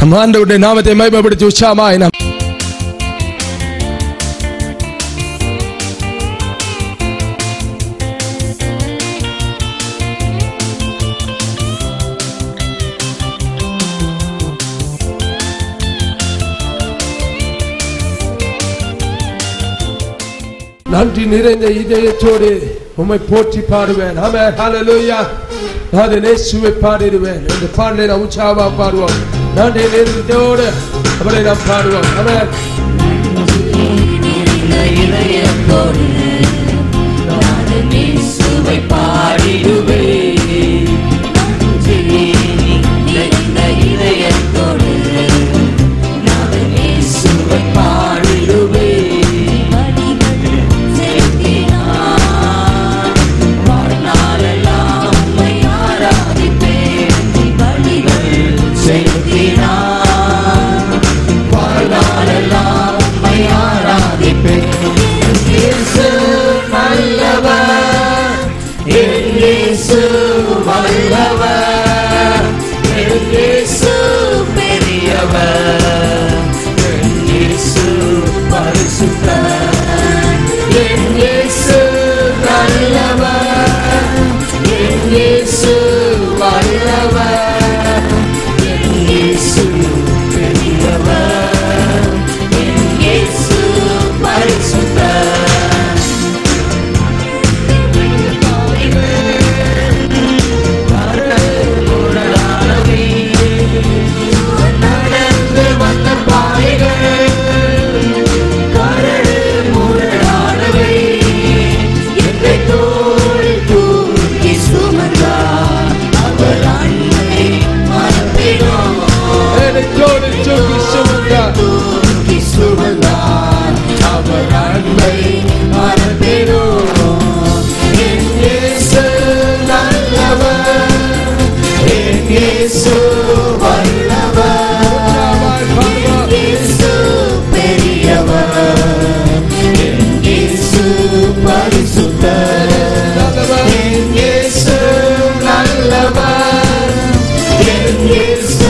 நம்ம ஆண்டவருடைய நாமத்தை மகிமைப்படுத்தி உற்சாகமாய் நாம் நன்றி நிறைந்த இதயத்தோடு உம்மை போற்றி பாடுவேன் ஆமே ஹalleluya நான் இயேசுவை பாடிடுவேன் இந்த பாடலை நாம் உற்சாகமா பாடுவோம் நன்றி நிறைந்தோடு அவரை நாம் பாடுவோம் ஆமே இதயத்தோடு நான் இயேசுவை பாடிடுவேன். நன்றி நிறைந்த இதயத்தோடு நான் இயேசுவை பாடிடுவேன். செலுத்தினார். வாழ்நாளெல்லாம் உம்மை ஆராதிப்பேன். செலுத்தினார். வாழ்நாளெல்லாம் உம்மை ஆராதிப்பேன். இயேசு நல்லவர். என் இயேசு வல்லவர். என் இயேசு பெரியவர். என் இயேசு பரிசுத்தர். என் இயேசு நல்லவர். என் இயேசு வல்லவர். என் இயேசு பெரியவர். என் இயேசு பரிசுத்தர். நடந்து வந்த பாதைகள் கரடு முரடானவை என்னை தோளில் தூக்கி சுமந்தார் அவர் அன்பை மறப்பினோம் என்னோடு தூக்கி சுமந்தார் தூக்கி சுமந்தார் அவர் அன்பை மறப்பினோம் என் இயேசு நல்லவர் என் இயேசு வல்லவர் என் இயேசு பெரியவர் என் இயேசு பரிசுத்தர் என் இயேசு நல்லவர் என் இயேசு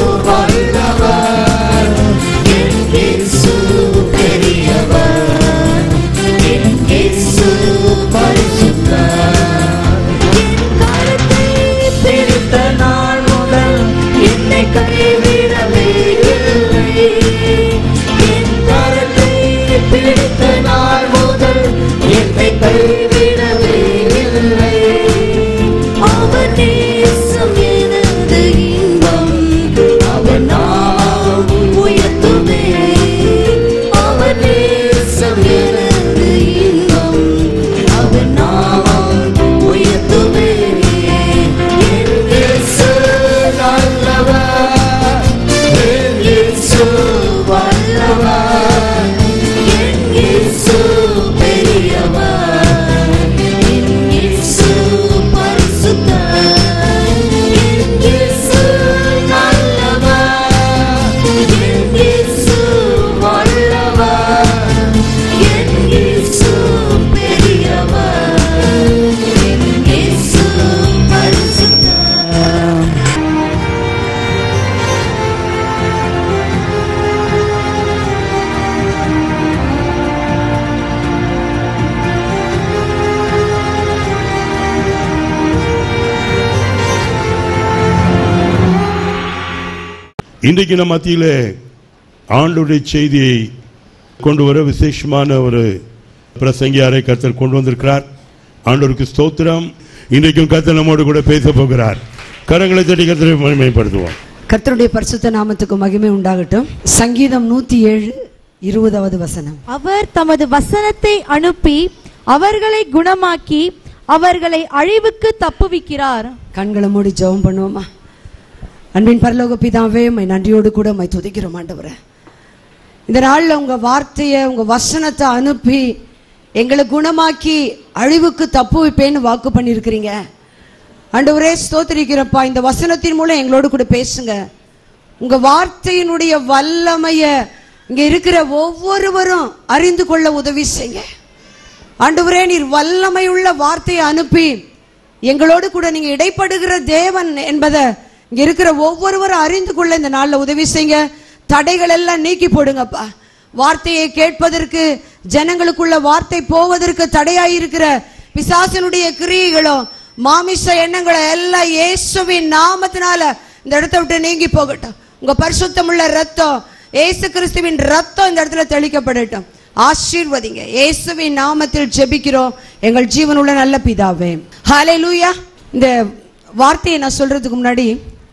வல்லவர் என் இயேசு பெரியவர் என் இயேசு பரிசுத்தர் கருத்தை பிடித்த நாள் முதல் என்னை கைவிடவே இல்லை என் கருத்தை பிடித்த நாள் முதல் என்னை கைவிடவே இல்லை அவர் நேசம் எனது இன்பம் அவர் நாம் உயர்த்துமே அவர் நேசம் எனது இன்பம் அவர் நாம் உயர்த்துமே என் இயேசு நல்லவர் என் இயேசு வல்லவர் என் இயேசு பெரியவர் என் இயேசு பரிசுத்தர் என் இயேசு நல்லவர் என் இயேசு வல்லவர் என் இயேசு பெரியவர் என் இயேசு பரிசுத்தர் இன்றைக்கு நம்ம மத்தியிலே ஆண்டுடைய செய்தியை கொண்டு வர விசேஷமான ஒரு பிரசங்கியாரை கர்த்தர் கொண்டு வந்திருக்கிறார் ஆண்டவருக்கு ஸ்தோத்திரம் இன்றைக்கும் கர்த்தர் நம்மோடு கூட பேச போகிறார் கரங்களை தட்டி கர்த்தரை மகிமைப்படுத்துவோம் கர்த்தருடைய பரிசுத்த நாமத்துக்கு மகிமை உண்டாகட்டும் சங்கீதம் நூத்தி ஏழு இருபதாவது வசனம் அவர் தமது வசனத்தை அனுப்பி அவர்களை குணமாக்கி அவர்களை அழிவுக்கு தப்புவிக்கிறார் கண்களை மூடி ஜெபம் பண்ணுவோமா அன்பின் பரலோக பிதாவே உம்மை நன்றியோடு கூட உம்மை துதிக்கிறோம் ஆண்டவரே இந்த நாள்ல உங்க வார்த்தையை உங்க வசனத்தை அனுப்பி எங்களை குணமாக்கி அழிவுக்கு தப்பு வைப்பேன்னு வாக்கு பண்ணியிருக்கிறீங்க ஆண்டவரே ஸ்தோத்திரிக்கிறப்பா இந்த வசனத்தின் மூலம் எங்களோடு கூட பேசுங்க உங்க வார்த்தையினுடைய வல்லமைய இங்க இருக்கிற ஒவ்வொருவரும் அறிந்து கொள்ள உதவி செய்யுங்க ஆண்டவரே நீர் வல்லமையுள்ள வார்த்தையை அனுப்பி எங்களோடு கூட நீங்க இடைப்படுகிற தேவன் என்பதை இங்க இருக்கிற ஒவ்வொருவரும் அறிந்து கொள்ள இந்த நாள்ல உதவி செய்யுங்க தடைகள் எல்லாம் நீக்கி போடுங்கப்பா வார்த்தையை கேட்பதற்கு ஜனங்களுக்குள்ள வார்த்தை போவதற்கு தடையாயிருக்கிற பிசாசனுடைய கிரியைகளும் மாமிச எண்ணங்களை எல்லாம் இயேசுவின் நாமத்தினால இந்த இடத்தை விட்டு நீங்கி போகட்டும் உங்க பரிசுத்தமுள்ள ரத்தம் இயேசு கிறிஸ்துவின் ரத்தம் இந்த இடத்துல தெளிக்கப்படட்டும் ஆசீர்வதிங்க இயேசுவின் நாமத்தில் ஜெபிக்கிறோம் எங்கள் ஜீவனுள்ள நல்ல பிதாவே ஹalleluya இந்த வார்த்தையை நான் சொல்றதுக்கு முன்னாடி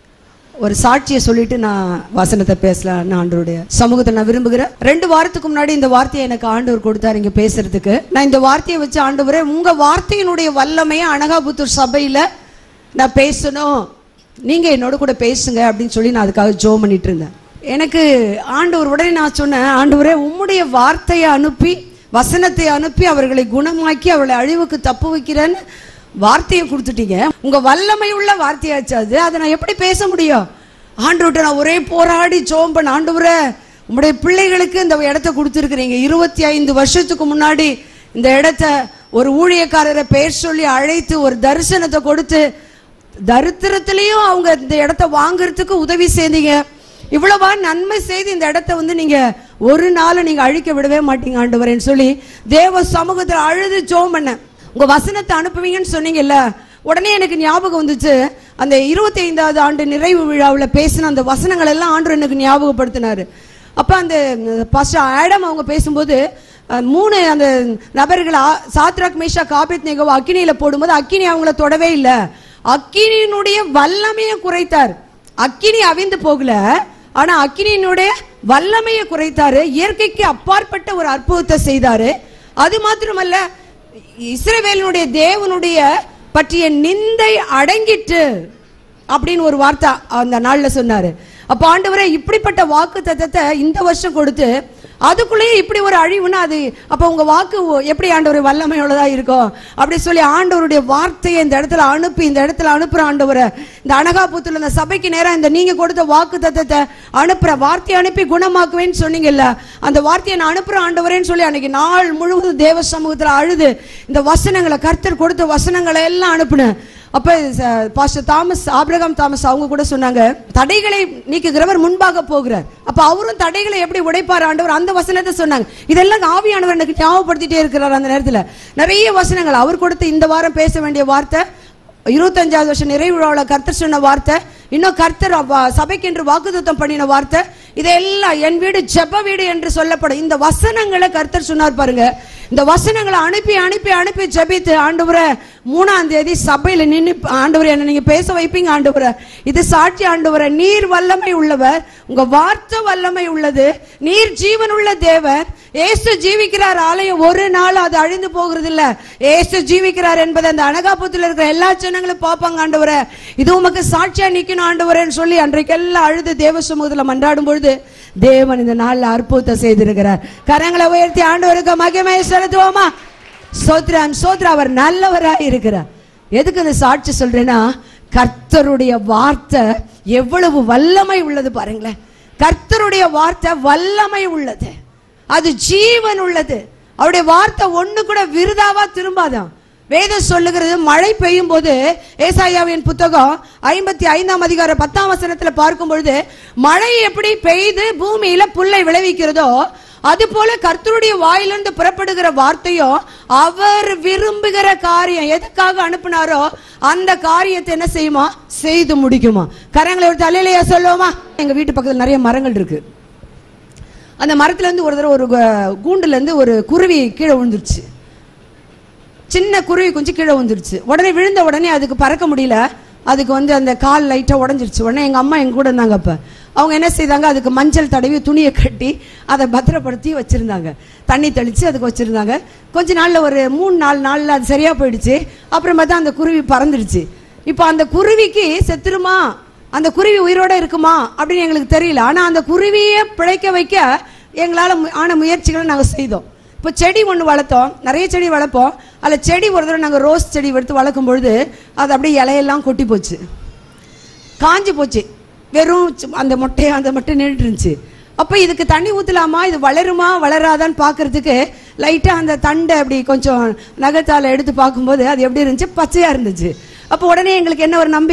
ஒரு சாட்சியை சொல்லிட்டு நான் வசனத்தை பேசலாம் நான் ஆண்டவருடைய சமூகத்தை நான் விரும்புகிறேன் ரெண்டு வாரத்துக்கு முன்னாடி இந்த வார்த்தையை எனக்கு ஆண்டவர் கொடுத்தாரு இங்க பேசுறதுக்கு நான் இந்த வார்த்தையை வச்சு ஆண்டவரே உங்க வார்த்தையினுடைய வல்லமையை அனகாபுத்தூர் சபையில நான் பேசணும் நீங்க என்னோட கூட பேசுங்க அப்படின்னு சொல்லி நான் அதுக்காக ஜோ பண்ணிட்டு இருந்தேன் எனக்கு ஆண்டவர் உடனே நான் சொன்னேன் ஆண்டவரே உம்முடைய வார்த்தையை அனுப்பி வசனத்தை அனுப்பி அவர்களை குணமாக்கி அவர்களை அழிவுக்கு தப்பு வைக்கிறேன்னு வார்த்தையை கொடுத்துட்டீங்க உங்க வல்லமை உள்ள வார்த்தையாச்சு அது அதை நான் எப்படி பேச முடியும் ஆண்டவர்கிட்ட நான் ஒரே போராடி ஜோம் பண்ண ஆண்டவரே உங்களுடைய பிள்ளைகளுக்கு இந்த இடத்த கொடுத்துருக்கிறீங்க இருபத்தி ஐந்து வருஷத்துக்கு முன்னாடி இந்த இடத்த ஒரு ஊழியக்காரரை பெயர் சொல்லி அழைத்து ஒரு தரிசனத்தை கொடுத்து தரித்திரத்திலையும் அவங்க இந்த இடத்த வாங்குறதுக்கு உதவி செய்தீங்க இவ்வளவா நன்மை செய்து இந்த இடத்த வந்து நீங்க ஒரு நாள் நீங்க அழிக்க விடவே மாட்டீங்க ஆண்டவரேன்னு சொல்லி தேவ சமூகத்தில் அழுது ஜோம் பண்ணேன் உங்க வசனத்தை அனுப்புவீங்கன்னு சொன்னீங்கல்ல உடனே எனக்கு ஞாபகம் வந்துச்சு அந்த இருபத்தி ஐந்தாவது ஆண்டு நிறைவு விழாவில் பேசின அந்த வசனங்கள் எல்லாம் ஆண்டு எனக்கு ஞாபகப்படுத்தினாரு அப்ப அந்த பாஸ்டர் ஆடம் அவங்க பேசும்போது அஹ், மூணு அந்த நபர்கள் ஆ- சாத்ராக் மேஷா காபித் நேகோ அக்கினியில போடும்போது அக்கினி அவங்கள தொடவே இல்லை அக்கினியினுடைய வல்லமையை குறைத்தார் அக்கினி அவிந்து போகல ஆனா அக்கினியினுடைய வல்லமையை குறைத்தாரு இயற்கைக்கு அப்பாற்பட்ட ஒரு அற்புதத்தை செய்தாரு அது மாத்திரமல்ல இஸ்ரவேலினுடைய தேவனுடைய பற்றிய நிந்தை அடங்கிட்டு அப்படின்னு ஒரு வார்த்தை அந்த நாள்ல சொன்னாரு அப்ப ஆண்டவரே இப்படிப்பட்ட வாக்கு தத்தத்தை இந்த வருஷம் கொடுத்து அதுக்குள்ளேயே இப்படி ஒரு அழிவுனா அது அப்ப உங்க வாக்கு எப்படி ஆண்டவர் வல்லமையுள்ளதா இருக்கும் அப்படி சொல்லி ஆண்டவருடைய வார்த்தையை இந்த இடத்துல அனுப்பி இந்த இடத்துல அனுப்புற ஆண்டவரை இந்த அனகாபுத்துல இந்த சபைக்கு நேரம் இந்த நீங்க கொடுத்த வாக்கு தத்தத்தை அனுப்புற வார்த்தையை அனுப்பி குணமாக்குவேன்னு சொன்னீங்கல்ல அந்த வார்த்தையை நான் அனுப்புற ஆண்டவரேன்னு சொல்லி அன்னைக்கு நாள் முழுவதும் தேவ சமூகத்துல அழுது இந்த வசனங்களை கர்த்தர் கொடுத்த வசனங்களை எல்லாம் அனுப்புனேன் அப்ப ச- பாஸ்டர் தாமஸ் ஆபிரகாம் தாமஸ் அவங்க கூட சொன்னாங்க தடைகளை நீக்குகிறவர் முன்பாக போகிறார் அப்ப அவரும் தடைகளை எப்படி உடைப்பார் ஆண்டவர் அந்த வசனத்தை சொன்னாங்க இதெல்லாம் ஆவியானவர் எனக்கு ஞாபகப்படுத்திட்டே இருக்கிறார் அந்த நேரத்துல நிறைய வசனங்கள் அவர் கொடுத்த இந்த வாரம் பேச வேண்டிய வார்த்தை இருபத்தஞ்சாவது வருஷம் நிறைவு விழாவில் கர்த்தர் சொன்ன வார்த்தை இன்னும் கர்த்தர் வ- சபைக்கென்று வாக்குத்தத்தம் பண்ணின வார்த்தை இதெல்லாம் என் வீடு ஜெப வீடு என்று சொல்லப்படும் இந்த வசனங்களை கர்த்தர் சொன்னார் பாருங்க இந்த வசனங்களை அனுப்பி அனுப்பி அனுப்பி ஜெபித்து ஆண்டவரை மூணாம் தேதி சபையில நின்று ஆண்டவரை என்ன நீங்க பேச வைப்பீங்க ஆண்டவரை இது சாட்சி ஆண்டவரை நீர் வல்லமை உள்ளவர் உங்க வார்த்தை வல்லமை உள்ளது நீர் ஜீவன் உள்ள தேவன் ஏசு ஜீவிக்கிறார் ஆலயம் ஒரு நாள் அது அழிந்து போகிறது இல்ல ஏசு ஜீவிக்கிறார் என்பதை அந்த அனகாபுரத்தில் இருக்கிற எல்லா ஜனங்களும் பார்ப்பாங்க ஆண்டவரை இது உமக்கு சாட்சியா நிக்கணும் ஆண்டவரேன்னு சொல்லி அன்றைக்கெல்லாம் அழுது தேவ சமூகத்துல மன்றாடும் பொழுது தேவன் இந்த நாள்ல அற்புதத்தை செய்திருக்கிறார் கரங்களை உயர்த்தி ஆண்டவருக்கு மகிமை செலுத்துவோமா சோத்ராம் சோத்ரா அவர் நல்லவராய் இருக்கிறார் எதுக்கு இந்த சாட்சி சொல்றேன்னா கர்த்தருடைய வார்த்தை எவ்வளவு வல்லமை உள்ளது பாருங்களேன் கர்த்தருடைய வார்த்தை வல்லமை உள்ளது அது ஜீவன் உள்ளது அவருடைய வார்த்தை ஒண்ணு கூட விருதாவா திரும்பாதான் வேதம் சொல்லுகிறது மழை பெய்யும் போது ஏசாயாவின் புத்தகம் ஐம்பத்தி ஐந்தாம் அதிகாரம் பத்தாம் வசனத்துல பார்க்கும் பொழுது மழை எப்படி பெய்து பூமியில புல்லை விளைவிக்கிறதோ அது போல கர்த்தருடைய வாயிலிருந்து புறப்படுகிற வார்த்தையும் அவர் விரும்புகிற காரியம் எதுக்காக அனுப்புனாரோ அந்த காரியத்தை என்ன செய்யுமா செய்து முடிக்குமா கரங்களை ஒரு தலையிலையா சொல்லுவோமா எங்க வீட்டு பக்கத்துல நிறைய மரங்கள் இருக்கு அந்த மரத்துல இருந்து ஒரு தடவை ஒரு கு- கூண்டுல இருந்து ஒரு குருவி கீழே விழுந்துருச்சு சின்ன குருவி கொஞ்சம் கீழே விழுந்துருச்சு உடனே விழுந்த உடனே அதுக்கு பறக்க முடியல அதுக்கு வந்து அந்த கால் லைட்டா உடஞ்சிருச்சு உடனே எங்க அம்மா எங்க கூட இருந்தாங்க அப்ப அவங்க என்ன செய்தாங்க அதுக்கு மஞ்சள் தடவி துணியை கட்டி அதை பத்திரப்படுத்தி வச்சிருந்தாங்க தண்ணி தெளிச்சு அதுக்கு வச்சிருந்தாங்க கொஞ்ச நாள்ல ஒரு மூணு நாலு நாள்ல அது சரியா போயிடுச்சு அப்புறம் பார்த்தா அந்த குருவி பறந்துடுச்சு இப்போ அந்த குருவிக்கு செத்துருமா அந்த குருவி உயிரோட இருக்குமா அப்படின்னு எங்களுக்கு தெரியல ஆனா அந்த குருவியை பிழைக்க வைக்க எங்களால மு- ஆன முயற்சிகளை நாங்க செய்தோம் இப்போ செடி ஒன்று வளர்த்தோம் நிறைய செடி வளர்ப்போம் அதில் செடி ஒரு தடவை நாங்கள் ரோஸ் செடி எடுத்து வளர்க்கும் பொழுது அது அப்படியே இலையெல்லாம் கொட்டி போச்சு காஞ்சி போச்சு வெறும் சு- அந்த மொட்டையை அந்த மொட்டை நின்றுட்டு இருந்துச்சு அப்போ இதுக்கு தண்ணி ஊற்றலாமா இது வளருமா வளராதான்னு பார்க்கறதுக்கு லைட்டாக அந்த தண்டை அப்படி கொஞ்சம் நகத்தால் எடுத்து பார்க்கும்போது அது எப்படி இருந்துச்சு பச்சையாக இருந்துச்சு அப்போ உடனே எங்களுக்கு என்ன ஒரு நம்பிக்கை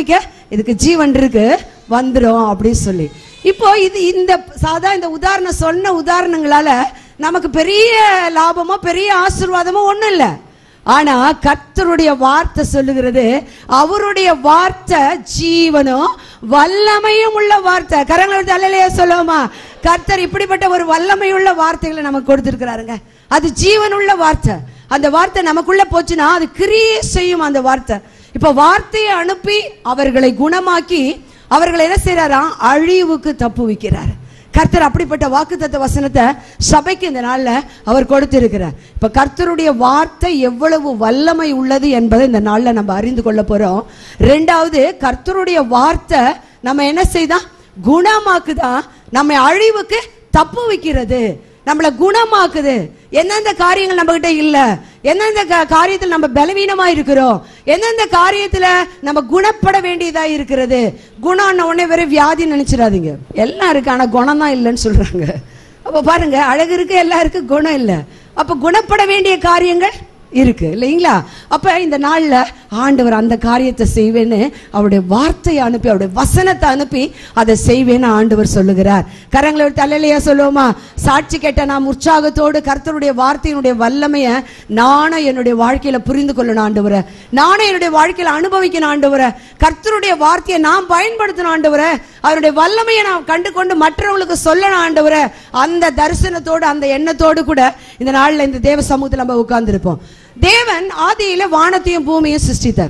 இதுக்கு ஜீவன் இருக்கு வந்துடும் அப்படின்னு சொல்லி இப்போ இது இந்த சாதா இந்த உதாரணம் சொன்ன உதாரணங்களால நமக்கு பெரிய லாபமோ பெரிய ஆசீர்வாதமோ ஒண்ணும் இல்லை ஆனா கர்த்தருடைய வார்த்தை சொல்லுகிறது அவருடைய வார்த்தை ஜீவனும் வல்லமையும் உள்ள வார்த்தை கரங்களை விட்டு அல்லையா சொல்லுவோமா கர்த்தர் இப்படிப்பட்ட ஒரு வல்லமையுள்ள வார்த்தைகளை நமக்கு கொடுத்திருக்கிறாருங்க அது ஜீவனுள்ள வார்த்தை அந்த வார்த்தை நமக்குள்ள போச்சுன்னா அது கிரியே செய்யும் அந்த வார்த்தை இப்ப வார்த்தையை அனுப்பி அவர்களை குணமாக்கி அவர்களை என்ன செய்யறாராம் அழிவுக்கு தப்பு வைக்கிறார் கர்த்தர் அப்படிப்பட்ட வாக்குத்தத்த வசனத்தை சபைக்கு இந்த நாள்ல அவர் கொடுத்திருக்கிறார் இப்ப கர்த்தருடைய வார்த்தை எவ்வளவு வல்லமை உள்ளது என்பதை இந்த நாள்ல நம்ம அறிந்து கொள்ள போறோம் ரெண்டாவது கர்த்தருடைய வார்த்தை நம்ம என்ன செய்தா குணமாக்குதா நம்ம அழிவுக்கு தப்பு வைக்கிறது நம்மளை குணமாக்குது எந்தெந்த காரியங்கள் நம்ம கிட்ட இல்ல எந்தெந்த கா- காரியத்தில் நம்ம பலவீனமா இருக்கிறோம் எந்தெந்த காரியத்துல நம்ம குணப்பட வேண்டியதா இருக்கிறது குணம்னு உடனே வெறும் வியாதி நினைச்சிடாதீங்க எல்லாம் இருக்கு ஆனா குணம் தான் இல்லைன்னு சொல்றாங்க அப்ப பாருங்க அழகு இருக்கு எல்லாம் இருக்கு குணம் இல்ல அப்ப குணப்பட வேண்டிய காரியங்கள் இருக்கு இல்லைங்களா அப்ப இந்த நாள்ல ஆண்டவர் அந்த காரியத்தை செய்வேன்னு அவருடைய வார்த்தையை அனுப்பி அவருடைய வசனத்தை அனுப்பி அதை செய்வேன்னு ஆண்டவர் சொல்லுகிறார் கரங்களை ஒரு தலையிலையா சொல்லுவோமா சாட்சி கேட்ட நாம் உற்சாகத்தோடு கர்த்தருடைய வார்த்தையினுடைய வல்லமைய நானும் என்னுடைய வாழ்க்கையில புரிந்து கொள்ளணும் ஆண்டவரை நானும் என்னுடைய வாழ்க்கையில அனுபவிக்கணும் ஆண்டவரை கர்த்தருடைய வார்த்தையை நாம் பயன்படுத்தணும் ஆண்டவரை அவருடைய வல்லமையை நாம் கண்டு கொண்டு மற்றவங்களுக்கு சொல்லணும் ஆண்டவரை அந்த தரிசனத்தோடு அந்த எண்ணத்தோடு கூட இந்த நாள்ல இந்த தேவ சமூகத்தில் நம்ம உட்கார்ந்திருப்போம் தேவன் ஆதியில வானத்தையும் பூமியும் சிருஷ்டித்தார்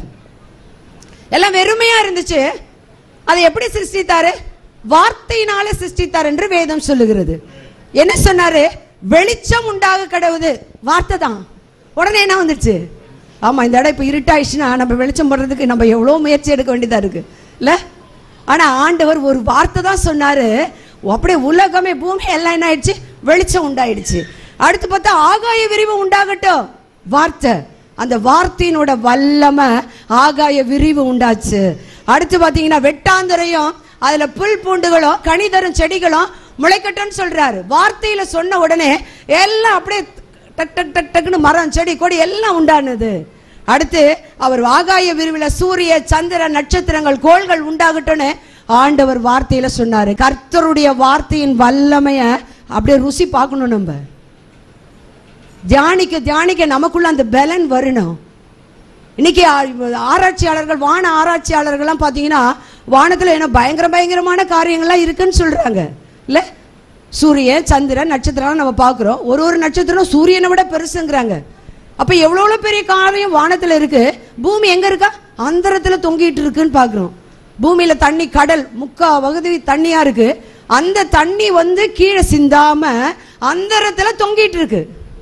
எல்லாம் வெறுமையா இருந்துச்சு அதை எப்படி சிருஷ்டித்தாரு வார்த்தையினால சிருஷ்டித்தார் என்று வேதம் சொல்லுகிறது என்ன சொன்னாரு வெளிச்சம் உண்டாக கடவுது வார்த்தை தான் உடனே என்ன வந்துருச்சு ஆமா இந்த இடம் இப்ப இருட்டாயிடுச்சுன்னா நம்ம வெளிச்சம் போடுறதுக்கு நம்ம எவ்வளவு முயற்சி எடுக்க வேண்டியதா இருக்கு இல்ல ஆனா ஆண்டவர் ஒரு வார்த்தை தான் சொன்னாரு அப்படியே உலகமே பூமி எல்லாம் என்ன ஆயிடுச்சு வெளிச்சம் உண்டாயிடுச்சு அடுத்து பார்த்தா ஆகாய விரிவு உண்டாகட்டும் வார்த்தை அந்த வார்த்தையினோட வல்லமை ஆகாய விரிவு உண்டாச்சு அடுத்து பாத்தீங்கன்னா வெட்டாந்தரையும் அதுல புல் பூண்டுகளும் கனி தரும் செடிகளும் முளைக்கட்டும்னு சொல்றாரு வார்த்தையில சொன்ன உடனே எல்லாம் அப்படியே டக் டக் டக் டக்குன்னு மரம் செடி கொடி எல்லாம் உண்டானது அடுத்து அவர் ஆகாய விரிவுல சூரிய சந்திர நட்சத்திரங்கள் கோள்கள் உண்டாகட்டும்னு ஆண்டவர் வார்த்தையில சொன்னாரு கர்த்தருடைய வார்த்தையின் வல்லமைய அப்படியே ருசி பார்க்கணும் நம்ம தியானிக்க தியானிக்க நமக்குள்ள அந்த பலன் வரணும் இன்னைக்கு ஆ- ஆராய்ச்சியாளர்கள் வான ஆராய்ச்சியாளர்கள்லாம் பார்த்தீங்கன்னா வானத்துல என்ன பயங்கர பயங்கரமான காரியங்கள்லாம் இருக்குன்னு சொல்றாங்க இல்ல சூரியன் சந்திரன் நட்சத்திரம் நம்ம பார்க்குறோம் ஒரு ஒரு நட்சத்திரம் சூரியனை விட பெருசுங்கிறாங்க அப்ப எவ்வளவு எவ்வளவு பெரிய காரியம் வானத்துல இருக்கு பூமி எங்க இருக்கா அந்தரத்துல தொங்கிட்டு இருக்குன்னு பார்க்குறோம் பூமியில தண்ணி கடல் முக்கா பகுதி தண்ணியா இருக்கு அந்த தண்ணி வந்து கீழே சிந்தாம அந்தரத்துல தொங்கிட்டு இருக்கு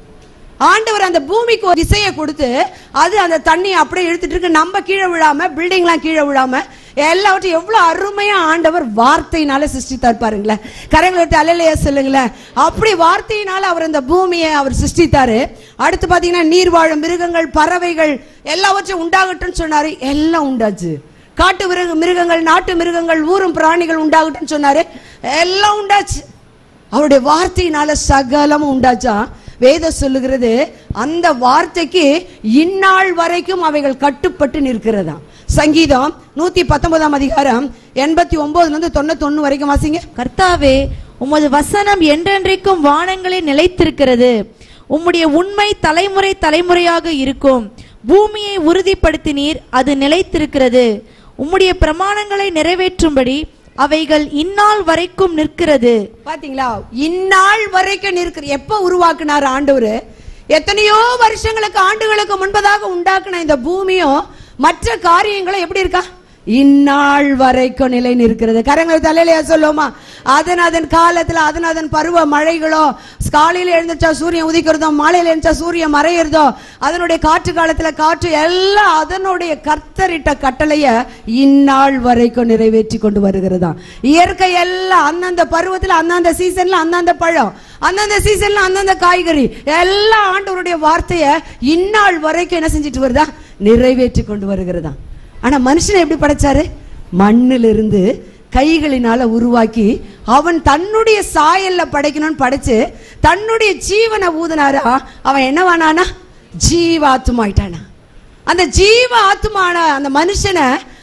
ஆண்டவர் அந்த பூமிக்கு ஒரு விசையை கொடுத்து அது அந்த தண்ணியை அப்படியே இழுத்துட்டு இருக்கு நம்ம கீழே விழாம பில்டிங்லாம் கீழே விழாம எல்லாவற்றையும் எவ்வளவு அருமையா ஆண்டவர் வார்த்தையினால சிருஷ்டித்தார் பாருங்களேன் கரங்களை விட்டு அலையிலையா சொல்லுங்களேன் அப்படி வார்த்தையினால அவர் இந்த பூமியை அவர் சிருஷ்டித்தாரு அடுத்து பாத்தீங்கன்னா நீர் வாழும் மிருகங்கள் பறவைகள் எல்லாவற்றையும் உண்டாகட்டும்னு சொன்னாரு எல்லாம் உண்டாச்சு காட்டு மிருக மிருகங்கள் நாட்டு மிருகங்கள் ஊரும் பிராணிகள் உண்டாகட்டும்னு சொன்னாரு எல்லாம் உண்டாச்சு அவருடைய வார்த்தையினால சகலமும் உண்டாச்சா வேதம் சொல்லுகிறது அந்த வார்த்தைக்கு இந்நாள் வரைக்கும் அவைகள் கட்டுப்பட்டு நிற்கிறதா சங்கீதம் நூத்தி பத்தொன்பதாம் அதிகாரம் எண்பத்தி ஒன்பதுல இருந்து தொண்ணூத்தொன்னு வரைக்கும் வாசிங்க கர்த்தாவே உமது வசனம் என்றென்றைக்கும் வானங்களில் நிலைத்திருக்கிறது உம்முடைய உண்மை தலைமுறை தலைமுறையாக இருக்கும் பூமியை உறுதிப்படுத்தினீர் அது நிலைத்திருக்கிறது உம்முடைய பிரமாணங்களை நிறைவேற்றும்படி அவைகள் இந்நாள் வரைக்கும் நிற்கிறது பாத்தீங்களா இந்நாள் வரைக்கும் நிற்கிற எப்ப உருவாக்குனார் ஆண்டவர் எத்தனையோ வருஷங்களுக்கு ஆண்டுகளுக்கு முன்பதாக உண்டாக்குன இந்த பூமியும் மற்ற காரியங்களும் எப்படி இருக்கா இந்நாள் வரைக்கும் நிலை நிற்கிறது கரங்களை தலையிலையா சொல்லுவோமா அதன் அதன் காலத்துல அதன் அதன் பருவ மழைகளோ காலையில எழுந்துச்சா சூரியன் உதிக்கிறதோ மாலையில எழுந்துச்சா சூரியன் மறையிறதோ அதனுடைய காற்று காலத்துல காற்று எல்லாம் அதனுடைய கர்த்தரிட்ட கட்டளைய இந்நாள் வரைக்கும் நிறைவேற்றி கொண்டு வருகிறதா இயற்கை எல்லாம் அந்தந்த பருவத்துல அந்தந்த சீசன்ல அந்தந்த பழம் அந்தந்த சீசன்ல அந்தந்த காய்கறி எல்லாம் ஆண்டவருடைய வார்த்தைய இந்நாள் வரைக்கும் என்ன செஞ்சுட்டு வருதா நிறைவேற்றி கொண்டு வருகிறதா ஆனா மனுஷனை எப்படி படைச்சாரு மண்ணிலிருந்து கைகளினால உருவாக்கி அவன் தன்னுடைய சாயல்ல படைக்கணும்னு படைச்சு தன்னுடைய ஜீவனை ஊதுனாரா அவன் என்னவானானா ஜீவாத்துமாயிட்டானா அந்த ஜீவ ஆத்துமான அந்த மனுஷனை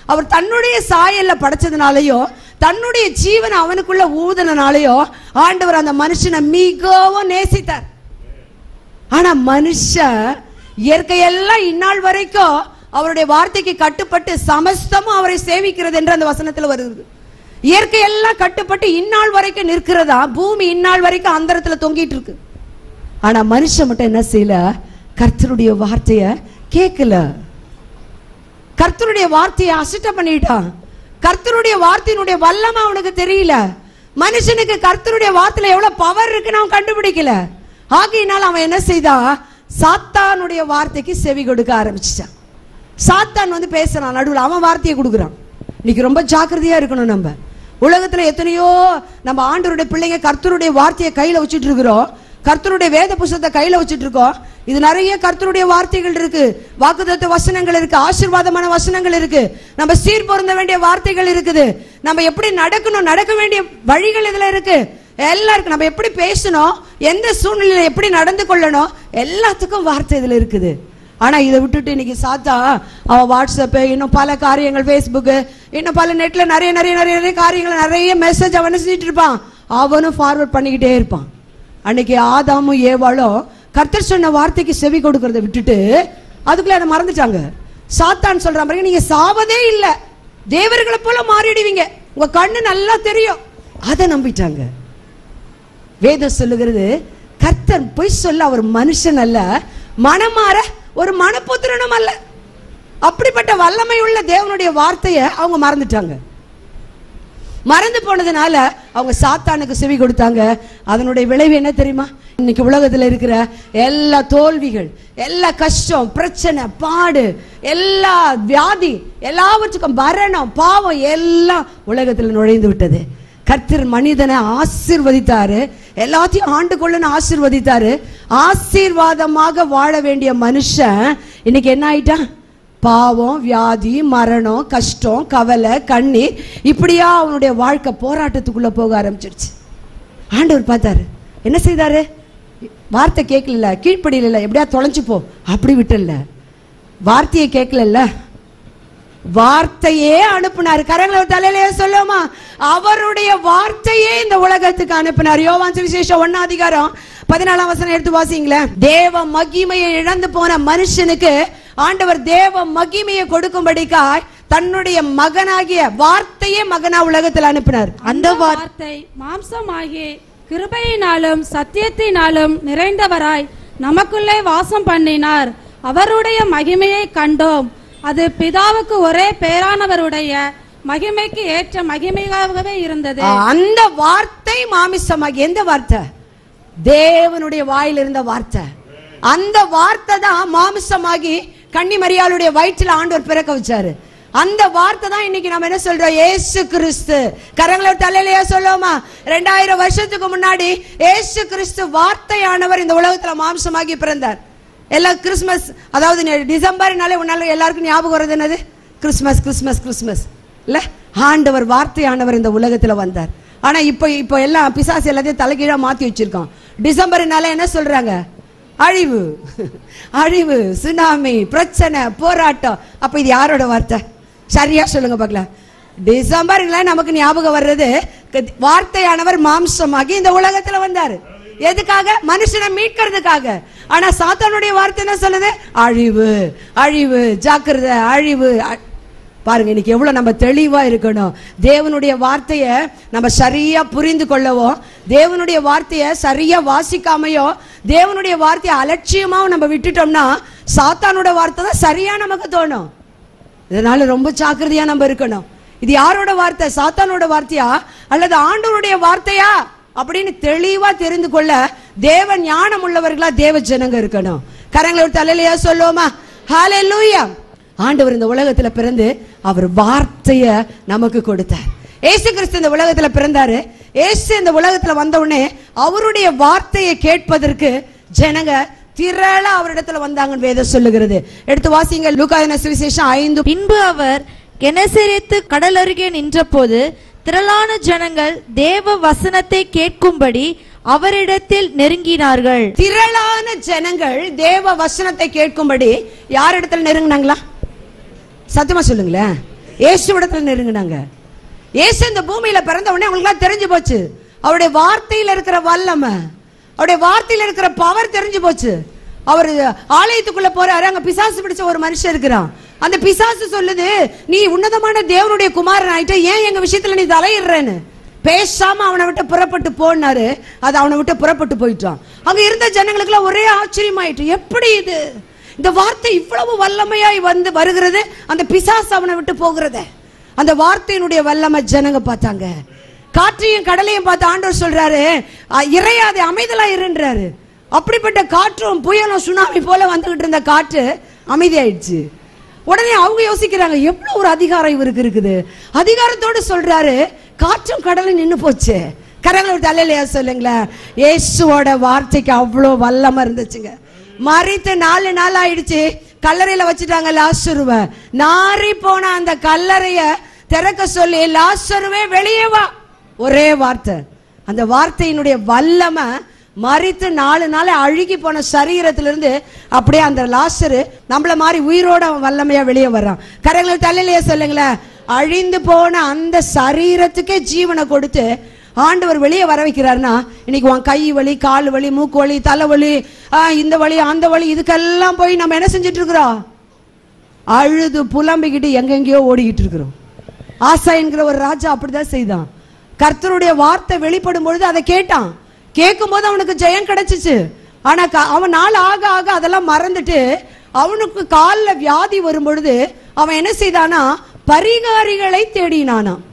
அவர் தன்னுடைய சாயல்ல படைச்சதுனாலயோ தன்னுடைய ஜீவனை அவனுக்குள்ள ஊதனாலேயோ ஆண்டவர் அந்த மனுஷனை மிகவும் நேசித்தார் ஆனா மனுஷன் இயற்கையெல்லாம் இந்நாள் வரைக்கும் அவருடைய வார்த்தைக்கு கட்டுப்பட்டு சமஸ்தமும் அவரை சேவிக்கிறது என்று அந்த வசனத்துல வருது இயற்கையெல்லாம் கட்டுப்பட்டு இந்நாள் வரைக்கும் நிற்கிறதா பூமி இந்நாள் வரைக்கும் அந்தரத்துல தொங்கிட்டு இருக்கு ஆனா மனுஷன் மட்டும் என்ன செய்யல கர்த்தருடைய வார்த்தைய கேட்கல கர்த்தருடைய வார்த்தையை அசிட்ட பண்ணிட்டான் கர்த்தருடைய வார்த்தையினுடைய வல்லமை அவனுக்கு தெரியல மனுஷனுக்கு கர்த்தருடைய வார்த்தையில எவ்வளவு பவர் இருக்குன்னு அவன் கண்டுபிடிக்கல ஆகையினால் அவன் என்ன செய்தான் சாத்தானுடைய வார்த்தைக்கு செவி கொடுக்க ஆரம்பிச்சிட்டான் சாத்தான் வந்து பேசுறான் நடுவுல அவன் வார்த்தையை கொடுக்குறான் இன்னைக்கு ரொம்ப ஜாக்கிரதையா இருக்கணும் நம்ம உலகத்துல எத்தனையோ நம்ம ஆண்டவருடைய பிள்ளைங்க கர்த்தருடைய வார்த்தையை கையில வச்சுட்டு இருக்கிறோம் கர்த்தருடைய வேத புஸ்தகத்தை கையில வச்சுட்டு இருக்கோம் இது நிறைய கர்த்தருடைய வார்த்தைகள் இருக்கு வாக்குதத்த வசனங்கள் இருக்கு ஆசீர்வாதமான வசனங்கள் இருக்கு நம்ம சீர் பொருந்த வேண்டிய வார்த்தைகள் இருக்குது நம்ம எப்படி நடக்கணும் நடக்க வேண்டிய வழிகள் இதுல இருக்கு எல்லாம் இருக்கு நம்ம எப்படி பேசணும் எந்த சூழ்நிலையில எப்படி நடந்து கொள்ளணும் எல்லாத்துக்கும் வார்த்தை இதுல இருக்குது ஆனா இதை விட்டுட்டு இன்னைக்கு சாத்தா அவ வாட்ஸ்அப் இன்னும் பல காரியங்கள் ஃபேஸ்புக் இன்னும் பல நெட்ல நிறைய நிறைய நிறைய நிறைய காரியங்கள் நிறைய மெசேஜ் அவன் செஞ்சுட்டு இருப்பான் அவனும் ஃபார்வர்ட் பண்ணிக்கிட்டே இருப்பான் அன்னைக்கு ஆதாமும் ஏவாளும் கர்த்தர் சொன்ன வார்த்தைக்கு செவி கொடுக்கறத விட்டுட்டு அதுக்குள்ள அதை மறந்துட்டாங்க சாத்தான் சொல்ற மாதிரி நீங்க சாவதே இல்ல தேவர்களை போல மாறிடுவீங்க உங்க கண்ணு நல்லா தெரியும் அதை நம்பிட்டாங்க வேதம் சொல்லுகிறது கர்த்தர் பொய் சொல்ல அவர் மனுஷன் அல்ல மனமாற ஒரு மனப்புத்திரனும் அல்ல அப்படிப்பட்ட வல்லமை உள்ள தேவனுடைய வார்த்தையை அவங்க மறந்துட்டாங்க மறந்து போனதுனால அவங்க சாத்தானுக்கு செவி கொடுத்தாங்க அதனுடைய விளைவு என்ன தெரியுமா இன்னைக்கு உலகத்துல இருக்கிற எல்லா தோல்விகள் எல்லா கஷ்டம் பிரச்சனை பாடு எல்லா வியாதி எல்லாவற்றுக்கும் மரணம் பாவம் எல்லாம் உலகத்துல நுழைந்து விட்டது கர்த்தர் மனிதனை ஆசீர்வதித்தாரு எல்லாத்தையும் ஆண்டு கொள்ளுன்னு ஆசீர்வதித்தாரு ஆசீர்வாதமாக வாழ வேண்டிய மனுஷன் இன்னைக்கு என்ன ஆயிட்டான் பாவம் வியாதி மரணம் கஷ்டம் கவலை கண்ணீர் இப்படியா அவனுடைய வாழ்க்கை போராட்டத்துக்குள்ள போக ஆரம்பிச்சிருச்சு ஆண்டவர் பார்த்தாரு என்ன செய்தாரு வார்த்தை கேட்கல கீழ்ப்படியில எப்படியா தொலைஞ்சு போ அப்படி விட்டல வார்த்தையை கேட்கல வார்த்தையே அனுப்புனார் கரங்களை தலையிலே சொல்லுமா அவருடைய வார்த்தையே இந்த உலகத்துக்கு அனுப்பினார் யோவான் சுவிசேஷம் ஒன்னா அதிகாரம் பதினாலாம் வசனம் எடுத்து வாசிங்களேன் தேவ மகிமையை இழந்து போன மனுஷனுக்கு ஆண்டவர் தேவ மகிமையை கொடுக்கும்படிக்காய் தன்னுடைய மகனாகிய வார்த்தையே மகனா உலகத்தில் அனுப்பினார் அந்த வார் வார்த்தை மாம்சமாகி கிருபையினாலும் சத்தியத்தினாலும் நிறைந்தவராய் நமக்குள்ளே வாசம் பண்ணினார் அவருடைய மகிமையை கண்டோம் அது பிதாவுக்கு ஒரே பேரானவருடைய மகிமைக்கு ஏற்ற மகிமையாகவே இருந்தது அந்த வார்த்தை மாமிசமாகி எந்த வார்த்தை தேவனுடைய வாயில் இருந்த வார்த்தை அந்த வார்த்தை தான் மாமிசமாகி கன்னி மரியாளுடைய வயிற்றில் ஆண்டவர் பிறக்க வச்சாரு அந்த வார்த்தை தான் இன்னைக்கு நம்ம என்ன சொல்றோம் ஏசு கிறிஸ்து கரங்களை தலையிலேயே சொல்லுவோமா ரெண்டாயிரம் வருஷத்துக்கு முன்னாடி ஏசு கிறிஸ்து வார்த்தையானவர் இந்த உலகத்துல மாம்சமாகி பிறந்தார் எல்லாம் கிறிஸ்மஸ் அதாவது நெ- டிசம்பர்னாலே உன்னால எல்லாருக்கும் ஞாபகம் வருது என்னது கிறிஸ்மஸ் கிறிஸ்மஸ் கிறிஸ்மஸ் இல்ல ஆண்டவர் வார்த்தையானவர் இந்த உலகத்துல வந்தார் ஆனா இப்போ இப்போ எல்லாம் பிசாசு எல்லாத்தையும் தலைகீழா மாத்தி வச்சிருக்கோம் டிசம்பர்னால என்ன சொல்றாங்க அழிவு அழிவு சுனாமி பிரச்சனை போராட்டம் அப்ப இது யாரோட வார்த்தை சரியா சொல்லுங்க பார்க்கலாம் டிசம்பர்ல நமக்கு ஞாபகம் வர்றது க- வார்த்தையானவர் மாம்சமாகி இந்த உலகத்துல வந்தாரு எதுக்காக மனுஷனை மீட்கிறதுக்காக ஆனா சாத்தானுடைய வார்த்தை என்ன சொல்லுது அழிவு அழிவு ஜாக்கிரதை அழிவு அ- பாருங்க இன்னைக்கு எவ்வளவு நம்ம தெளிவா இருக்கணும் தேவனுடைய வார்த்தையை நம்ம சரியா புரிந்து கொள்ளவோ தேவனுடைய வார்த்தையை சரியா வாசிக்காமையோ தேவனுடைய வார்த்தையை அலட்சியமாவும் நம்ம விட்டுட்டோம்னா சாத்தானோட வார்த்தை தான் சரியா நமக்கு தோணும் இதனால ரொம்ப ஜாக்கிரதையா நம்ம இருக்கணும் இது யாரோட வார்த்தை சாத்தானோட வார்த்தையா அல்லது ஆண்டவருடைய வார்த்தையா அப்படின்னு தெளிவா தெரிந்து கொள்ள தேவ ஞானம் உள்ளவர்களா தேவ ஜனங்க இருக்கணும் கரங்களை ஒரு தலையிலையா சொல்லுவோமா ஹalleluya ஆண்டவர் இந்த உலகத்துல பிறந்து அவர் வார்த்தைய நமக்கு கொடுத்தார் ஏசு கிறிஸ்து இந்த உலகத்துல பிறந்தாரு ஏசு இந்த உலகத்துல வந்த உடனே அவருடைய வார்த்தையை கேட்பதற்கு ஜனங்க திரள அவரிடத்துல வந்தாங்கன்னு வேதம் சொல்லுகிறது எடுத்து வாசிங்க லூகாயன சுவிசேஷம் ஐந்து பின்பு அவர் கெனசரேத்து கடல் அருகே நின்றபோது திரளான ஜனங்கள் தேவ வசனத்தை கேட்கும்படி அவரிடத்தில் நெருங்கினார்கள் திரளான ஜனங்கள் தேவ வசனத்தை கேட்கும்படி யார் இடத்துல நெருங்கினாங்களா சத்தமா சொல்லுங்களேன் இயேசுவிடத்துல நெருங்கினாங்க இயேசு இந்த பூமியில பிறந்த உடனே அவங்களுக்கு தெரிஞ்சு போச்சு அவருடைய வார்த்தையில இருக்கிற வல்லமை அவருடைய வார்த்தையில இருக்கிற பவர் தெரிஞ்சு போச்சு அவர் ஆலயத்துக்குள்ள போறாரு அங்க பிசாசு பிடிச்ச ஒரு மனுஷன் இருக்கிறான் அந்த பிசாசு சொல்லுது நீ உன்னதமான தேவனுடைய குமாரன் ஆயிட்ட ஏன் எங்க விஷயத்துல நீ தலையிடுறேன்னு பேசாம அவனை விட்டு புறப்பட்டு போனாரு அது அவனை விட்டு புறப்பட்டு போயிட்டான் அங்க இருந்த ஜனங்களுக்குலாம் ஒரே ஆச்சரியமாயிட்டு எப்படி இது இந்த வார்த்தை இவ்வளவு வல்லமையாய் வந்து வருகிறது அந்த பிசாசு அவனை விட்டு போகிறதே அந்த வார்த்தையினுடைய வல்லமை ஜனங்க பார்த்தாங்க காற்றையும் கடலையும் பார்த்து ஆண்டவர் சொல்றாரு "அ, இறையாதே அமைதலா இருன்றாரு அப்படிப்பட்ட காற்றும் புயலும் சுனாமி போல வந்துகிட்டு இருந்த காற்று அமைதியாயிடுச்சு உடனே அவங்க யோசிக்கிறாங்க எவ்வளவு ஒரு அதிகாரம் இவருக்கு இருக்குது அதிகாரத்தோடு சொல்றாரு காற்றும் கடலும் நின்னு போச்சு கரங்களை விட்டு அல்லையா சொல்லுங்களேன் இயேசுவோட வார்த்தைக்கு அவ்வளோ வல்லமை இருந்துச்சுங்க மறித்து நாலு நாள் ஆயிடுச்சு கல்லறையில வச்சுட்டாங்க லாசருவ நாரி போன அந்த கல்லறைய திறக்க சொல்லி லாசருவே வெளியே வா ஒரே வார்த்தை அந்த வார்த்தையினுடைய வல்லமை மறித்து நாலு நாள் அழுகி போன சரீரத்திலிருந்து அப்படியே அந்த லாசரு நம்மள மாதிரி உயிரோட அவன் வல்லமையா வெளியே வர்றான் கரங்களை தலையிலேயே சொல்லுங்களேன் அழிந்து போன அந்த சரீரத்துக்கே ஜீவனை கொடுத்து ஆண்டவர் வெளியே வர வைக்கிறாருன்னா இன்னைக்கு உன் கை வலி கால் வலி மூக்கு வலி தலைவலி ஆ, இந்த வலி அந்த வலி இதுக்கெல்லாம் போய் நம்ம என்ன செஞ்சுட்டு இருக்கிறோம் அழுது புலம்பிக்கிட்டு எங்கெங்கேயோ ஓடிக்கிட்டு இருக்கிறோம் ஆசா என்கிற ஒரு ராஜா அப்படிதான் செய்தான் கர்த்தருடைய வார்த்தை வெளிப்படும் பொழுது அதை கேட்டான் கேட்கும் போது அவனுக்கு ஜெயம் கிடைச்சிச்சு ஆனா க- அவன் நாள் ஆக ஆக அதெல்லாம் மறந்துட்டு அவனுக்கு காலில் வியாதி வரும் பொழுது அவன் என்ன செய்தானா பரிகாரிகளை தேடினானாம்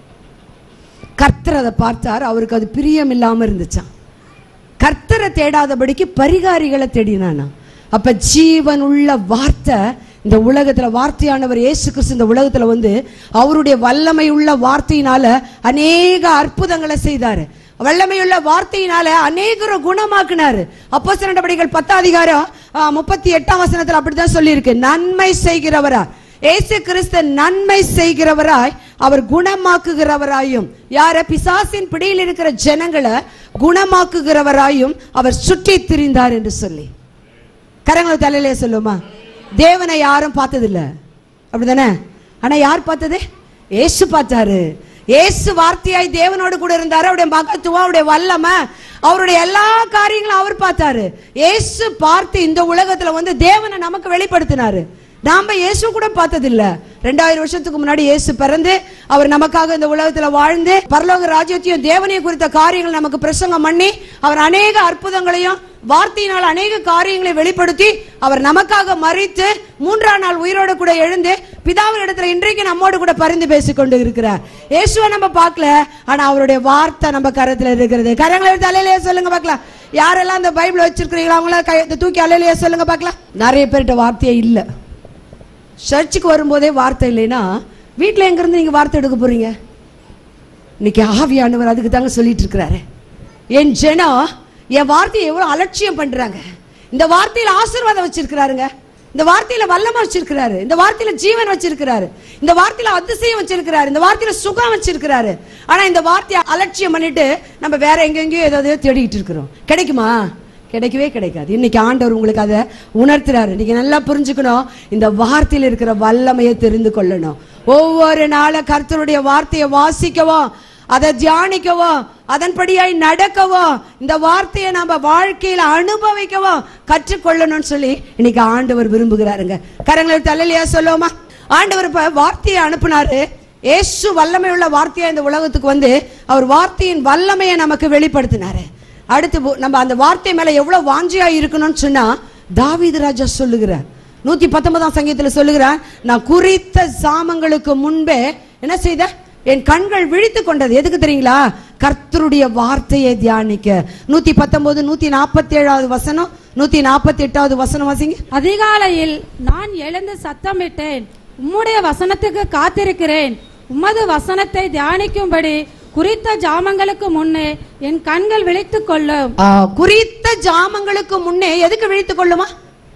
கர்த்தர் அதை பார்த்தார் அவருக்கு அது பிரியம் இல்லாம இருந்துச்சாம் கர்த்தரை தேடாதபடிக்கு பரிகாரிகளை தேடினானா அப்ப ஜீவன் உள்ள வார்த்தை இந்த உலகத்துல வார்த்தையானவர் இயேசு கிறிஸ்து இந்த உலகத்துல வந்து அவருடைய வல்லமை உள்ள வார்த்தையினால அநேக அற்புதங்களை செய்தாரு வல்லமையுள்ள வார்த்தையினால அநேகரை குணமாக்குனாரு அப்போ நடவடிக்கைகள் பத்தாம் அதிகாரம் ஆ, முப்பத்தி எட்டாம் வசனத்துல அப்படிதான் சொல்லியிருக்கு நன்மை செய்கிறவரா இயேசு கிறிஸ்து நன்மை செய்கிறவராய் அவர் குணமாக்குகிறவராயும் யார பிசாசின் பிடியில் இருக்கிற ஜனங்களை குணமாக்குகிறவராயும் அவர் சுற்றி திரிந்தார் என்று சொல்லி கரங்களை தலையிலே சொல்லுமா தேவனை யாரும் பார்த்ததில்ல அப்படிதானே ஆனா யார் பார்த்தது ஏசு பார்த்தாரு ஏசு வார்த்தையாய் தேவனோடு கூட இருந்தாரு அவருடைய மகத்துவம் அவருடைய வல்லமை அவருடைய எல்லா காரியங்களும் அவர் பார்த்தாரு ஏசு பார்த்து இந்த உலகத்துல வந்து தேவனை நமக்கு வெளிப்படுத்தினாரு நாம இயேசு கூட பார்த்ததில்ல ரெண்டாயிரம் வருஷத்துக்கு முன்னாடி இயேசு பிறந்து அவர் நமக்காக இந்த உலகத்துல வாழ்ந்து பரலோக ராஜ்யத்தையும் தேவனையும் குறித்த காரியங்கள் நமக்கு பிரசங்கம் பண்ணி அவர் அநேக அற்புதங்களையும் வார்த்தையினால் அநேக காரியங்களை வெளிப்படுத்தி அவர் நமக்காக மறித்து மூன்றாம் நாள் உயிரோடு கூட எழுந்து பிதாவின் இடத்துல இன்றைக்கு நம்மோடு கூட பரிந்து பேசிக் கொண்டு இருக்கிறார் இயேசுவை நம்ம பார்க்கல ஆனா அவருடைய வார்த்தை நம்ம கரத்துல இருக்கிறது கரங்களை எடுத்து அலையிலேயே சொல்லுங்க பார்க்கலாம் யாரெல்லாம் அந்த பைபிள் வச்சிருக்கிறீங்களோ அவங்கள கையெழுத்து தூக்கி அலையிலேயே சொல்லுங்க பார்க்கலாம் நிறைய பேர்கிட்ட வார்த்தையே இல்லை சர்ச்சுக்கு வரும்போதே வார்த்தை இல்லைன்னா வீட்டில் எங்கேருந்து நீங்கள் வார்த்தை எடுக்க போறீங்க இன்னைக்கு ஆவியானவர் அதுக்கு தாங்க சொல்லிட்டு இருக்கிறாரு என் ஜனம் என் வார்த்தையை எவ்வளோ அலட்சியம் பண்றாங்க இந்த வார்த்தையில ஆசீர்வாதம் வச்சிருக்கிறாருங்க இந்த வார்த்தையில வல்லமை வச்சிருக்கிறாரு இந்த வார்த்தையில ஜீவன் வச்சிருக்கிறாரு இந்த வார்த்தையில அதிசயம் வச்சிருக்கிறாரு இந்த வார்த்தையில சுகம் வச்சிருக்கிறாரு ஆனா இந்த வார்த்தையை அலட்சியம் பண்ணிட்டு நம்ம வேற எங்கெங்கேயோ ஏதாவது தேடிட்டு இருக்கிறோம் கிடைக்குமா கிடைக்கவே கிடைக்காது இன்னைக்கு ஆண்டவர் உங்களுக்கு அதை உணர்த்துறாரு நீங்க நல்லா புரிஞ்சுக்கணும் இந்த வார்த்தையில் இருக்கிற வல்லமையை தெரிந்து கொள்ளணும் ஒவ்வொரு நாள கர்த்தருடைய வார்த்தையை வாசிக்கவும் அதை தியானிக்கவும் அதன்படியாய் நடக்கவும் இந்த வார்த்தையை நம்ம வாழ்க்கையில அனுபவிக்கவும் கற்றுக்கொள்ளணும்னு சொல்லி இன்னைக்கு ஆண்டவர் விரும்புகிறாருங்க கரங்களை தலையிலையா சொல்லுவோமா ஆண்டவர் இப்ப வார்த்தையை அனுப்புனாரு இயேசு வல்லமை உள்ள வார்த்தையா இந்த உலகத்துக்கு வந்து அவர் வார்த்தையின் வல்லமையை நமக்கு வெளிப்படுத்தினாரு அடுத்து பு- நம்ம அந்த வார்த்தை மேல எவ்வளவு வாஞ்சியா இருக்கணும்னு சொன்னா தாவீது ராஜா சொல்லுகிறார் நூத்தி பத்தொன்பதாம் சங்கீதத்துல சொல்லுகிறார் நான் குறித்த சாமங்களுக்கு முன்பே என்ன செய்த என் கண்கள் விழித்து கொண்டது எதுக்கு தெரியுங்களா கர்த்தருடைய வார்த்தையை தியானிக்க நூத்தி பத்தொன்பது நூத்தி நாற்பத்தி ஏழாவது வசனம் நூத்தி நாற்பத்தி எட்டாவது வசனம் வாசிங்க அதிகாலையில் நான் எழுந்து சத்தமிட்டேன் உம்முடைய வசனத்துக்கு காத்திருக்கிறேன் உமது வசனத்தை தியானிக்கும்படி குறித்த ஜாமங்களுக்கு முன்னே என் கண்கள் விழித்துக் கொள்ளும் ஆ, குறித்த ஜாமங்களுக்கு முன்னே எதுக்கு விழித்து கொள்ளுமா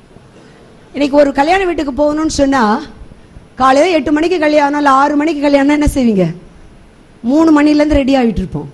இன்னைக்கு ஒரு கல்யாண வீட்டுக்கு போகணும்னு சொன்னா காலையில எட்டு மணிக்கு கல்யாணம் இல்லை ஆறு மணிக்கு கல்யாணம் என்ன செய்வீங்க மூணு மணிலேருந்து ரெடி ஆகிட்டு இருப்போம்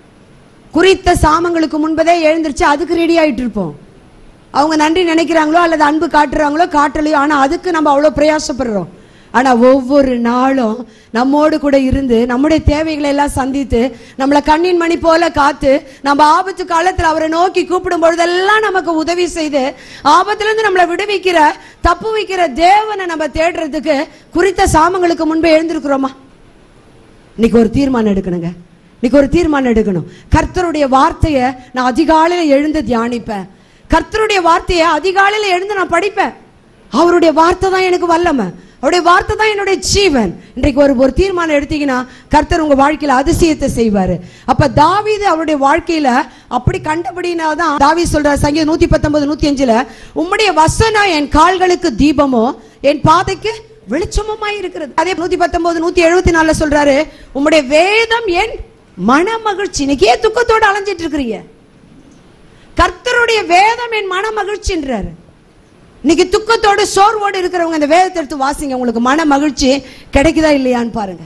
குறித்த சாமங்களுக்கு முன்பதே எழுந்திருச்சு அதுக்கு ரெடி ஆகிட்டு இருப்போம் அவங்க நன்றி நினைக்கிறாங்களோ அல்லது அன்பு காட்டுறாங்களோ காட்டலையோ ஆனால் அதுக்கு நம்ம அவ்வளோ பிரயாசப்படுறோம் ஆனா ஒவ்வொரு நாளும் நம்மோடு கூட இருந்து நம்முடைய தேவைகளை எல்லாம் சந்தித்து நம்மளை கண்ணின் மணி போல காத்து நம்ம ஆபத்து காலத்துல அவரை நோக்கி கூப்பிடும் பொழுதெல்லாம் நமக்கு உதவி செய்து ஆபத்துல இருந்து நம்மளை விடுவிக்கிற தப்பு வைக்கிற தேவனை நம்ம தேடுறதுக்கு குறித்த சாமங்களுக்கு முன்பே எழுந்திருக்கிறோமா இன்னைக்கு ஒரு தீர்மானம் எடுக்கணுங்க இன்னைக்கு ஒரு தீர்மானம் எடுக்கணும் கர்த்தருடைய வார்த்தையை நான் அதிகாலையில எழுந்து தியானிப்பேன் கர்த்தருடைய வார்த்தையை அதிகாலையில எழுந்து நான் படிப்பேன் அவருடைய வார்த்தை தான் எனக்கு வல்லமை அவருடைய வார்த்தை தான் என்னுடைய ஜீவன் இன்றைக்கு ஒரு ஒரு தீர்மானம் எடுத்தீங்கன்னா கர்த்தர் உங்க வாழ்க்கையில அதிசயத்தை செய்வாரு அப்ப தாவீது அவருடைய வாழ்க்கையில அப்படி கண்டபடினா தான் தாவீது சொல்றார் சங்கீதம் நூத்தி பத்தொன்பது நூத்தி அஞ்சுல உம்முடைய வசனம் என் கால்களுக்கு தீபமோ என் பாதைக்கு வெளிச்சமுமாய் இருக்கிறது அதே நூத்தி பத்தொன்பது நூத்தி எழுபத்தி நாலுல சொல்றாரு உம்முடைய வேதம் என் மன மகிழ்ச்சி இன்னைக்கு ஏன் துக்கத்தோட அலைஞ்சிட்டு இருக்கிறீங்க கர்த்தருடைய வேதம் என் மன மகிழ்ச்சின்றாரு இன்னைக்கு துக்கத்தோட சோர்வோடு இருக்கிறவங்க இந்த வேதத்தை எடுத்து வாசிங்க உங்களுக்கு மன மகிழ்ச்சி கிடைக்குதா இல்லையான்னு பாருங்க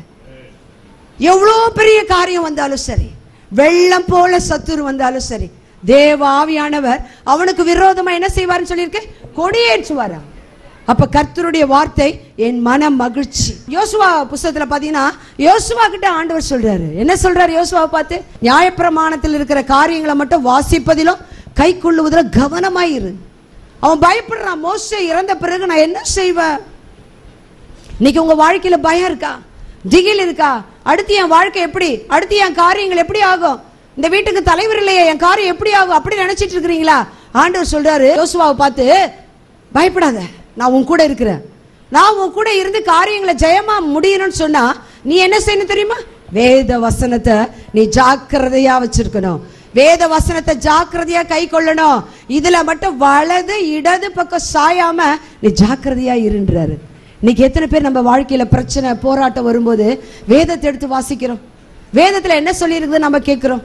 எவ்வளோ பெரிய காரியம் வந்தாலும் சரி வெள்ளம் போல சத்துரு வந்தாலும் சரி தேவ ஆவியானவர் அவனுக்கு விரோதமா என்ன செய்வார்னு சொல்லியிருக்கு கொடியேற்றுவாரா அப்ப கர்த்தருடைய வார்த்தை என் மன மகிழ்ச்சி யோசுவா புஸ்தகத்துல பாத்தீங்கன்னா யோசுவா கிட்ட ஆண்டவர் சொல்றாரு என்ன சொல்றாரு யோசுவாவை பார்த்து நியாயப்பிரமாணத்தில் இருக்கிற காரியங்களை மட்டும் வாசிப்பதிலும் கை கொள்ளுவதிலும் கவனமாயிரு அவன் பயப்படுறான் மோசே இறந்த பிறகு நான் என்ன செய்வேன் இன்னைக்கு உங்க வாழ்க்கையில பயம் இருக்கா திகில் இருக்கா அடுத்து என் வாழ்க்கை எப்படி அடுத்து என் காரியங்கள் எப்படி ஆகும் இந்த வீட்டுக்கு தலைவர் இல்லையே என் காரியம் எப்படி ஆகும் அப்படி நினைச்சிட்டு இருக்கிறீங்களா ஆண்டவர் சொல்றாரு யோசுவாவை பார்த்து பயப்படாத நான் உன் கூட இருக்கிறேன் நான் உன் கூட இருந்து காரியங்களை ஜெயமா முடியணும்னு சொன்னா நீ என்ன செய்யணும் தெரியுமா வேத வசனத்தை நீ ஜாக்கிரதையா வச்சிருக்கணும் வேத வசனத்தை ஜாக்கிரதையா கை கொள்ளணும் இதுல மட்டும் வலது இடது பக்கம் சாயாம நீ ஜாக்கிரதையா இருன்றாரு இன்னைக்கு எத்தனை பேர் நம்ம வாழ்க்கையில பிரச்சனை போராட்டம் வரும்போது வேதத்தை எடுத்து வாசிக்கிறோம் வேதத்துல என்ன சொல்லியிருக்குது நம்ம கேட்கிறோம்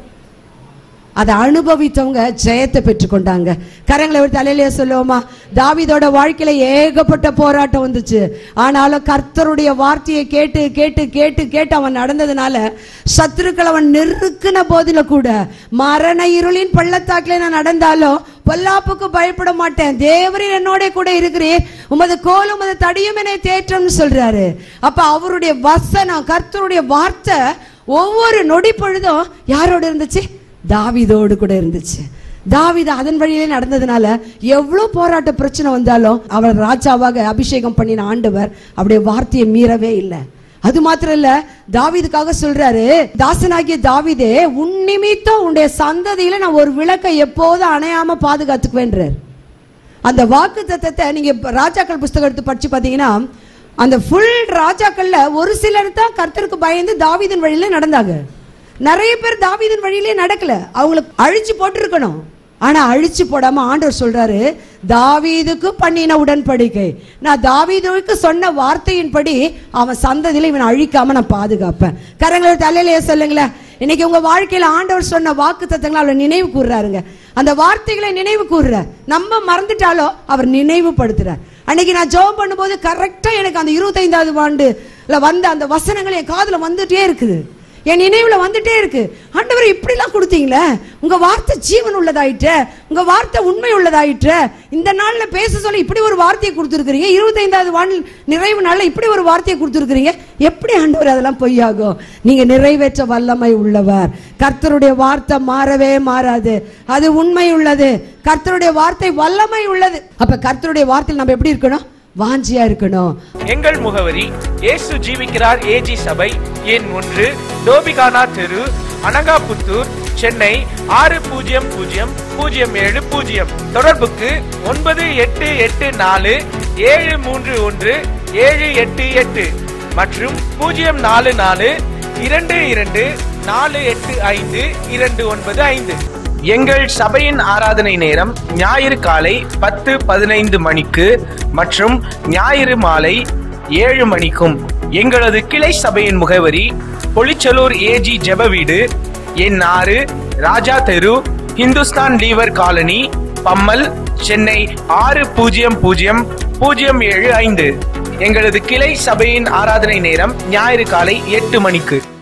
அதை அனுபவித்தவங்க ஜெயத்தை பெற்றுக்கொண்டாங்க கரங்களை ஒரு தலையிலேயே சொல்லுவோமா தாவீதோட வாழ்க்கையில ஏகப்பட்ட போராட்டம் வந்துச்சு ஆனாலும் கர்த்தருடைய வார்த்தையை கேட்டு கேட்டு கேட்டு கேட்டு அவன் நடந்ததுனால சத்துருக்கள் அவன் நெருக்கின போதில கூட மரண இருளின் பள்ளத்தாக்கில நான் நடந்தாலும் பொல்லாப்புக்கு பயப்பட மாட்டேன் தேவரின் என்னோட கூட இருக்கிறீர் உமது கோலும் உமது தடியும் என்னை தேற்றம்னு சொல்றாரு அப்ப அவருடைய வசனம் கர்த்தருடைய வார்த்தை ஒவ்வொரு நொடி பொழுதும் யாரோட இருந்துச்சு தாவீதோடு கூட இருந்துச்சு தாவீது அதன் வழியிலே நடந்ததுனால எவ்வளவு போராட்ட பிரச்சனை வந்தாலும் அவர் ராஜாவாக அபிஷேகம் பண்ணின ஆண்டவர் அவருடைய வார்த்தையை மீறவே இல்லை அது மாத்திரம் இல்ல தாவீதுக்காக சொல்றாரு தாசனாகிய தாவீதே உன் நிமித்தம் உன்னுடைய சந்ததியில நான் ஒரு விளக்கை எப்போதும் அணையாம பாதுகாத்துக்குவேன்றார் அந்த வாக்கு தத்தத்தை நீங்க இப்ப ராஜாக்கள் புஸ்தகம் எடுத்து படிச்சு பாத்தீங்கன்னா அந்த ஃபுல் ராஜாக்கள்ல ஒரு சிலர் தான் கர்த்தருக்கு பயந்து தாவீதின் வழியில நடந்தாங்க நிறைய பேர் தாவீதின் வழியிலே நடக்கல அவங்களுக்கு அழிச்சு போட்டிருக்கணும் ஆனா அழிச்சு போடாம ஆண்டவர் சொல்றாரு தாவீதுக்கு பண்ணின உடன்படிக்கை நான் தாவீதுக்கு சொன்ன வார்த்தையின்படி அவன் சந்ததியில இவன் அழிக்காம நான் பாதுகாப்பேன் கரங்களை தலையிலேயே சொல்லுங்களேன் இன்னைக்கு உங்க வாழ்க்கையில ஆண்டவர் சொன்ன வாக்கு தத்தங்களை அவளை நினைவு கூறுறாருங்க அந்த வார்த்தைகளை நினைவு கூறுறார் நம்ம மறந்துட்டாலோ அவர் நினைவுபடுத்துறார் அன்னைக்கு நான் ஜெபம் பண்ணும்போது கரெக்டா எனக்கு அந்த இருபத்தைந்தாவது ஆண்டுல வந்த அந்த வசனங்கள் என் காதுல வந்துட்டே இருக்குது என் நினைவுல வந்துட்டே இருக்கு ஆண்டவர் இப்படிலாம் கொடுத்தீங்களே உங்க வார்த்தை ஜீவன் உள்ளதாயிற்று உங்க வார்த்தை உண்மை உள்ளதாயிற்று இந்த நாள்ல பேச சொல்லி இப்படி ஒரு வார்த்தையை கொடுத்துருக்கீங்க இருபத்தைந்தாவது வான் நிறைவு நாள்ல இப்படி ஒரு வார்த்தையை கொடுத்துருக்கீங்க எப்படி ஆண்டவர் அதெல்லாம் பொய்யாகும் நீங்க நிறைவேற்ற வல்லமை உள்ளவர் கர்த்தருடைய வார்த்தை மாறவே மாறாது அது உண்மை உள்ளது கர்த்தருடைய வார்த்தை வல்லமை உள்ளது அப்ப கர்த்தருடைய வார்த்தையில் நம்ம எப்படி இருக்கணும் வாஞ்சியா இருக்கணும் எங்கள் முகவரி இயேசு ஜீவிக்கிறார் ஏஜி சபை எண் ஒன்று டோபிகானா தெரு அனகாபுத்தூர் சென்னை ஆறு பூஜ்ஜியம் பூஜ்ஜியம் பூஜ்ஜியம் ஏழு பூஜ்ஜியம் தொடர்புக்கு ஒன்பது எட்டு எட்டு நாலு ஏழு மூன்று ஒன்று ஏழு எட்டு எட்டு மற்றும் பூஜ்ஜியம் நாலு நாலு இரண்டு இரண்டு நாலு எட்டு ஐந்து இரண்டு ஒன்பது ஐந்து எங்கள் சபையின் ஆராதனை நேரம் ஞாயிறு காலை பத்து பதினைந்து மணிக்கு மற்றும் ஞாயிறு மாலை ஏழு மணிக்கும் எங்களது கிளை சபையின் முகவரி பொலிச்சலூர் ஏஜி ஜெப வீடு எண் ஆறு ராஜா தெரு இந்துஸ்தான் லீவர் காலனி பம்மல் சென்னை ஆறு பூஜ்ஜியம் பூஜ்ஜியம் பூஜ்ஜியம் ஏழு ஐந்து எங்களது கிளை சபையின் ஆராதனை நேரம் ஞாயிறு காலை எட்டு மணிக்கு